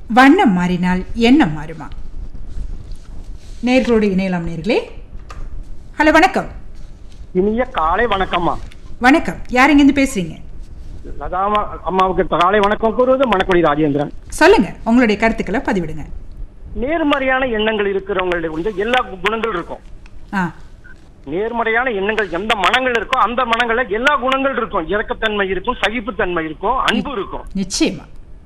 வண்ணம் மாறினால் எண்ணம் மாறுமா நேர்களோடு இணையலாம் நேர்களே ஹலோ வணக்கம் இனிய காலை வணக்கம்மா வணக்கம் யார் இங்கேருந்து பேசுறீங்க லதாமா அம்மாவுக்கு காலை வணக்கம் கூறுவது மணக்குடி ராஜேந்திரன் சொல்லுங்க உங்களுடைய கருத்துக்களை பதிவிடுங்க நேர்மறையான எண்ணங்கள் இருக்கிறவங்களுடைய வந்து எல்லா குணங்கள் இருக்கும் ஆ நேர்மறையான எண்ணங்கள் எந்த மனங்கள் இருக்கோ அந்த மனங்கள்ல எல்லா குணங்கள் இருக்கும் இரக்கத்தன்மை இருக்கும் சகிப்புத்தன்மை இருக்கும் அன்பு இருக்கும் நிச்சயமா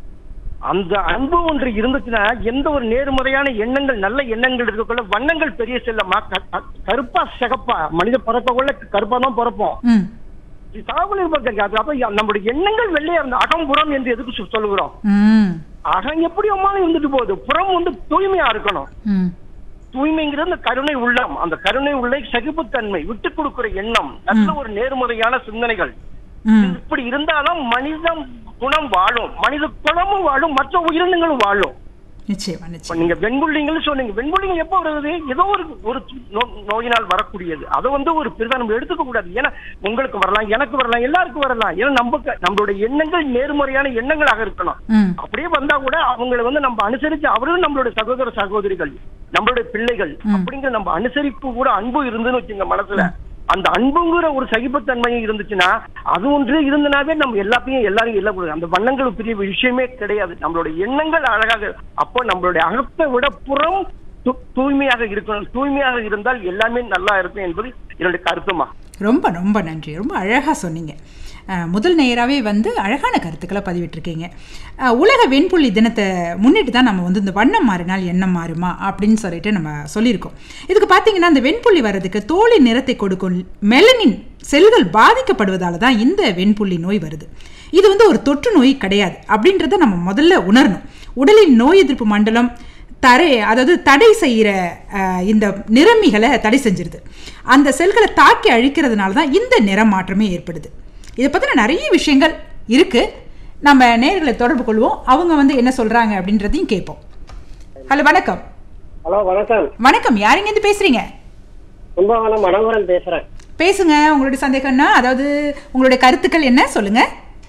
அந்த அன்பு ஒன்று இருந்துச்சுன்னா எந்த ஒரு நேர்மறையான எண்ணங்கள் நல்ல எண்ணங்கள் இருக்கக்குள்ள வண்ணங்கள் பெரிய செல்லமா க- க- கருப்பா சிகப்பா மனித பிறக்கக்குள்ள கருப்பா தான் பிறப்போம் ம் தகவல் இருப்பாங்க அப்ப நம்முடைய எண்ணங்கள் வெள்ளையா இருந்த அகம்புறம் என்று எதுக்கு சொ- சொல்லுகிறோம் ம் அகம் எப்படி அம்மாலும் இருந்துட்டு போகுது புறம் வந்து தூய்மையா இருக்கணும் ம் தூய்மைங்கிறது அந்த கருணை உள்ளம் அந்த கருணை உள்ள சகிப்புத்தன்மை விட்டு கொடுக்கிற எண்ணம் நல்ல ஒரு நேர்மறையான சிந்தனைகள் ம் இப்படி இருந்தாலும் மனித குணம் வாழும் மனித குணமும் வாழும் மற்ற உயிரினங்களும் வாழும் நிச்சயமா இப்ப நிச்சயம் நீங்க வெண்புள்ளிங்கன்னு சொன்னீங்க வெண்புள்ளிங்க எப்போ வருது ஏதோ ஒரு ஒரு நோ- நோயினால் வரக்கூடியது அதை வந்து ஒரு பெரிதா நம்ம எடுத்துக்க கூடாது ஏன்னா உங்களுக்கு வரலாம் எனக்கு வரலாம் எல்லாருக்கும் வரலாம் ஏன்னா நம்ம நம்மளுடைய எண்ணங்கள் நேர்மறையான எண்ணங்களாக இருக்கணும் ம் அப்படியே வந்தா கூட அவங்களை வந்து நம்ம அனுசரிச்சு அவரும் நம்மளுடைய சகோதர சகோதரிகள் நம்மளுடைய பிள்ளைகள் அப்படிங்கிற நம்ம அனுசரிப்பு கூட அன்பு இருந்துன்னு வச்சுங்க மனசுல அந்த அன்புங்கிற ஒரு சகிப்புத்தன்மையும் இருந்துச்சுன்னா அது ஒன்று இருந்தனாவே நம்ம எல்லாத்தையும் எல்லாரும் எல்லாம் கொடுக்கும். அந்த வண்ணங்கள் பெரிய விஷயமே கிடையாது நம்மளுடைய எண்ணங்கள் அழகாக அப்போ நம்மளுடைய அகத்தை விட புறம் தூ- தூய்மையாக இருக்கணும் தூய்மையாக இருந்தால் எல்லாமே நல்லா இருக்கும் என்பது என்னுடைய கருத்துமா ரொம்ப ரொம்ப நன்றி ரொம்ப அழகாக சொன்னீங்க அஹ், முதல் நேராகவே வந்து அழகான கருத்துக்களை பதிவிட்டிருக்கீங்க அஹ், உலக வெண்புள்ளி தினத்தை முன்னிட்டு தான் நம்ம வந்து இந்த வண்ணம் மாறினால் எண்ணம் மாறுமா அப்படின்னு சொல்லிட்டு நம்ம சொல்லியிருக்கோம் இதுக்கு பார்த்தீங்கன்னா இந்த வெண்புள்ளி வர்றதுக்கு தோலின் நிறத்தை கொடுக்கும் மெலனின் செல்கள் பாதிக்கப்படுவதால தான் இந்த வெண்புள்ளி நோய் வருது இது வந்து ஒரு தொற்று நோய் கிடையாது அப்படின்றத நம்ம முதல்ல உணரணும் உடலின் நோய் எதிர்ப்பு மண்டலம் தடை அதாவது தடை செய்கிற இந்த நிறமிகளை தடை செஞ்சிருது அந்த செல்களை தாக்கி அழிக்கிறதுனால தான் இந்த நிற மாற்றமே ஏற்படுது இதை பற்றின நிறைய விஷயங்கள் இருக்கு நம்ம நேர்களை தொடர்பு கொள்வோம் அவங்க வந்து என்ன சொல்றாங்க அப்படின்றதையும் கேட்போம் ஹலோ வணக்கம் ஹலோ வணக்கம் வணக்கம் யாருங்கேருந்து பேசுறீங்க கும்பகோணம் மனோகரன் பேசுறேன் பேசுங்க உங்களுடைய சந்தேகம்னா அதாவது உங்களுடைய கருத்துக்கள் என்ன சொல்லுங்க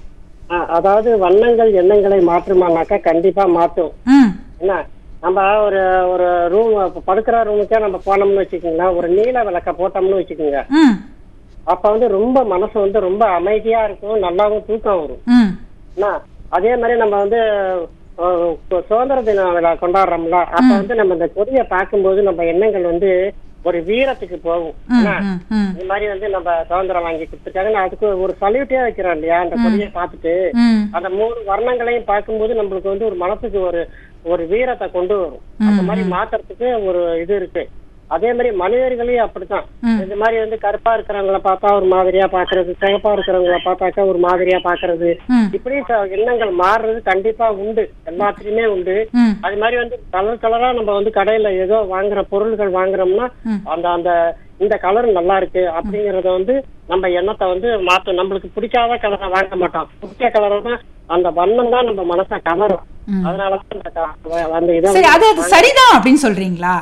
ஆ, அதாவது வண்ணங்கள் எண்ணங்களை மாற்றுமானாக்கா கண்டிப்பா மாற்றும் ம் என்ன நம்ம ஒரு ஒரு ரூம் படுக்கிற ரூமுக்கே நம்ம போனோம்னு வச்சுக்கோங்களேன் ஒரு நீல விளக்க போட்டோம்னு வச்சுக்கோங்க ம் அப்ப வந்து ரொம்ப மனசு வந்து ரொம்ப அமைதியா இருக்கும் நல்லாவும் தூக்கம் வரும் ம் என்ன அதே மாதிரி நம்ம வந்து அஹ், சு- சுதந்திர தின விழா கொண்டாடுறோம்ல அப்ப வந்து நம்ம இந்த கொடியை பார்க்கும்போது நம்ம எண்ணங்கள் வந்து ஒரு வீரத்துக்கு போகும் ம் என்ன ம் ம் இந்த மாதிரி வந்து நம்ம சுதந்திரம் வாங்கி கொடுத்துருக்காங்க நான் அதுக்கு ஒரு சல்யூட்டே வைக்கிறோம் இல்லையா அந்த கொடியை பார்த்துட்டு ம் அந்த மூணு வர்ணங்களையும் பார்க்கும்போது நம்மளுக்கு வந்து ஒரு மனசுக்கு ஒரு ஒரு வீரத்தை கொண்டு வரும் அந்த மாதிரி மாத்துறதுக்கு ஒரு இது இருக்கு அதே மாதிரி மனிதர்களையும் அப்படித்தான் இந்த மாதிரி வந்து கருப்பா இருக்கிறவங்கள பார்த்தா ஒரு மாதிரியா பாக்குறது சிகப்பா இருக்கிறவங்கள பார்த்தாக்கா ஒரு மாதிரியா பாக்குறது ம் இப்படி ச- எண்ணங்கள் மாறுறது கண்டிப்பா உண்டு எல்லாத்துலயுமே உண்டு ம் அது மாதிரி வந்து கலர் கலரா நம்ம வந்து கடையில ஏதோ வாங்குற பொருள்கள் வாங்குறோம்னா அந்த அந்த இந்த கலர் நல்லா இருக்கு அப்படிங்கறத வந்து நம்ம எண்ணத்தை வந்து மாத்தும் நம்மளுக்கு பிடிக்காத கலரை வாங்க மாட்டோம் பிடிச்ச கலரை தான் அந்த வண்ணம் தான் நம்ம மனசை கவரும் அதனாலதான் அந்த க- அந்த இதை சரி வந்து- அது அது சரிதான் அப்படின்னு சொல்றீங்களா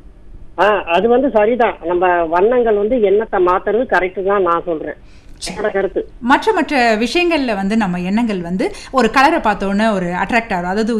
ஆ, அது வந்து சரிதான் நம்ம வண்ணங்கள் வந்து எண்ணத்தை மாத்துறது கரெக்ட் தான் நான் சொல்றேன் என்னோட கருத்து மற்ற மற்ற விஷயங்கள்ல வந்து நம்ம எண்ணங்கள் வந்து ஒரு கலரை பார்த்தோன்னே ஒரு அட்ராக்ட் ஆகும் அதாவது